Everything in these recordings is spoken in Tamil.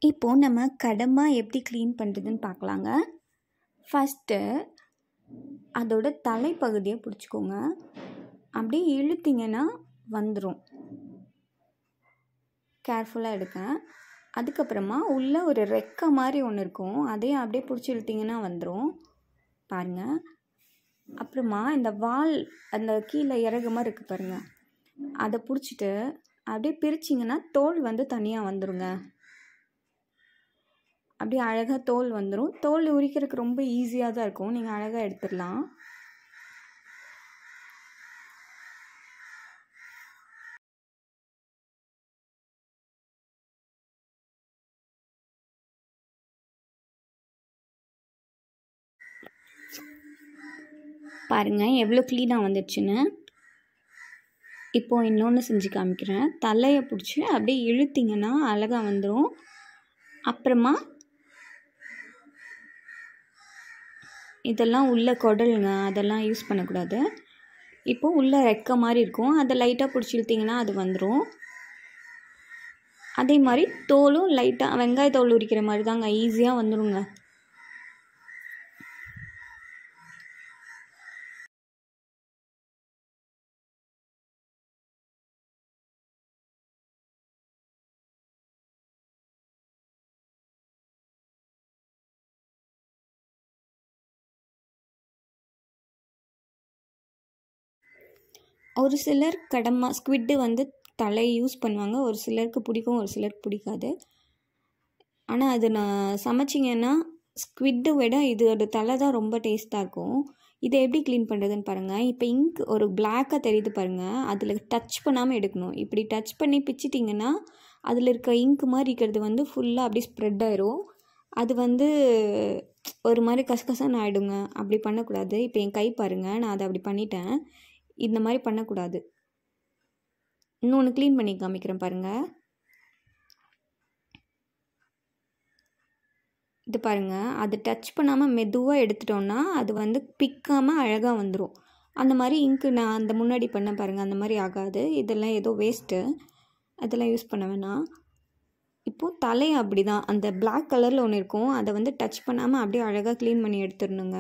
இப்போது நம்ம கடம்பா எப்படி க்ளீன் பண்ணுறதுன்னு பார்க்கலாங்க ஃபஸ்ட்டு அதோட தலைப்பகுதியை பிடிச்சிக்கோங்க அப்படியே இழுத்தீங்கன்னா வந்துடும் கேர்ஃபுல்லாக எடுக்க அதுக்கப்புறமா உள்ளே ஒரு ரெக்கை மாதிரி ஒன்று இருக்கும் அதையும் அப்படியே பிடிச்சி இழுத்தீங்கன்னா வந்துடும் பாருங்கள் அப்புறமா இந்த வால் அந்த கீழே இறகு மாதிரி இருக்குது பாருங்கள் அதை பிடிச்சிட்டு அப்படியே பிரிச்சிங்கன்னா தோல் வந்து தனியாக வந்துடுங்க அப்படியே அழகாக தோல் வந்துடும் தோல் உரிக்கிறதுக்கு ரொம்ப ஈஸியாக தான் இருக்கும் நீங்கள் அழகாக எடுத்துடலாம் பாருங்கள் எவ்வளோ க்ளீனாக வந்துடுச்சுன்னு இப்போது இன்னொன்று செஞ்சு காமிக்கிறேன் தலையை பிடிச்சி அப்படியே இழுத்திங்கன்னா அழகாக வந்துடும் அப்புறமா இதெல்லாம் உள்ள குடலுங்க அதெல்லாம் யூஸ் பண்ணக்கூடாது இப்போது உள்ளே ரெக்க மாதிரி இருக்கும் அதை லைட்டாக பிடிச்சி இழுத்திங்கன்னா அது வந்துடும் அதே மாதிரி தோலும் லைட்டாக வெங்காய தோல் உரிக்கிற மாதிரி தாங்க ஈஸியாக வந்துடுங்க ஒரு சிலர் கடமா ஸ்குவிட்டு வந்து தலை யூஸ் பண்ணுவாங்க ஒரு சிலருக்கு பிடிக்கும் ஒரு சிலருக்கு பிடிக்காது ஆனால் அது நான் சமைச்சிங்கன்னா ஸ்குவிட்டை விட இதோட தலை தான் ரொம்ப டேஸ்ட்டாக இருக்கும் இதை எப்படி க்ளீன் பண்ணுறதுன்னு பாருங்கள் இப்போ இங்க் ஒரு பிளாக்காக தெரியுது பாருங்கள் அதில் டச் பண்ணாமல் எடுக்கணும் இப்படி டச் பண்ணி பிச்சிட்டிங்கன்னா அதில் இருக்க இங்க் மாதிரி இருக்கிறது வந்து ஃபுல்லாக அப்படியே ஸ்ப்ரெட் ஆயிரும் அது வந்து ஒரு மாதிரி கசகசன்னு ஆகிடுங்க அப்படி பண்ணக்கூடாது இப்போ என் கை பாருங்கள் நான் அதை அப்படி பண்ணிட்டேன் இந்த மாதிரி பண்ணக்கூடாது இன்னொன்று க்ளீன் பண்ணி காமிக்கிறேன் பாருங்கள் இது பாருங்கள் அது டச் பண்ணாமல் மெதுவாக எடுத்துட்டோன்னா அது வந்து பிக்காமல் அழகாக வந்துடும் அந்த மாதிரி இங்கு நான் அந்த முன்னாடி பண்ண பாருங்கள் அந்த மாதிரி ஆகாது இதெல்லாம் ஏதோ வேஸ்ட்டு அதெல்லாம் யூஸ் பண்ண வேணாம் இப்போது தலை அப்படி தான் அந்த பிளாக் கலரில் ஒன்று இருக்கும் அதை வந்து டச் பண்ணாமல் அப்படியே அழகாக க்ளீன் பண்ணி எடுத்துடணுங்க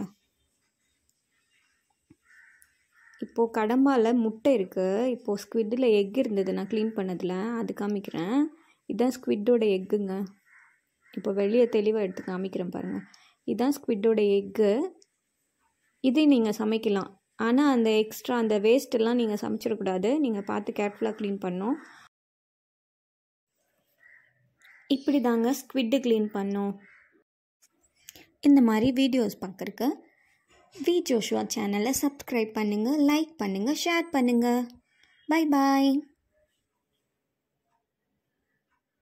இப்போது கடம்பாவில் முட்டை இருக்குது இப்போது ஸ்குவிட்டில் எக் இருந்தது நான் க்ளீன் பண்ணதில் அது காமிக்கிறேன் இதுதான் ஸ்குவிட்டோட எக்குங்க இப்போ வெளியே தெளிவாக எடுத்து காமிக்கிறேன் பாருங்கள் இதுதான் ஸ்குவிட்டோட எக்கு இதே நீங்கள் சமைக்கலாம் ஆனால் அந்த எக்ஸ்ட்ரா அந்த வேஸ்ட்டெல்லாம் நீங்கள் சமைச்சிடக்கூடாது நீங்கள் பார்த்து கேர்ஃபுல்லாக க்ளீன் பண்ணணும் இப்படி தாங்க ஸ்குவிட்டு க்ளீன் பண்ணோம் இந்த மாதிரி வீடியோஸ் பார்க்குறக்கு வி ஜோஷுவா சேனலை சப்ஸ்கிரைப் பண்ணுங்கள் லைக் பண்ணுங்கள் ஷேர் பண்ணுங்கள் பை பாய்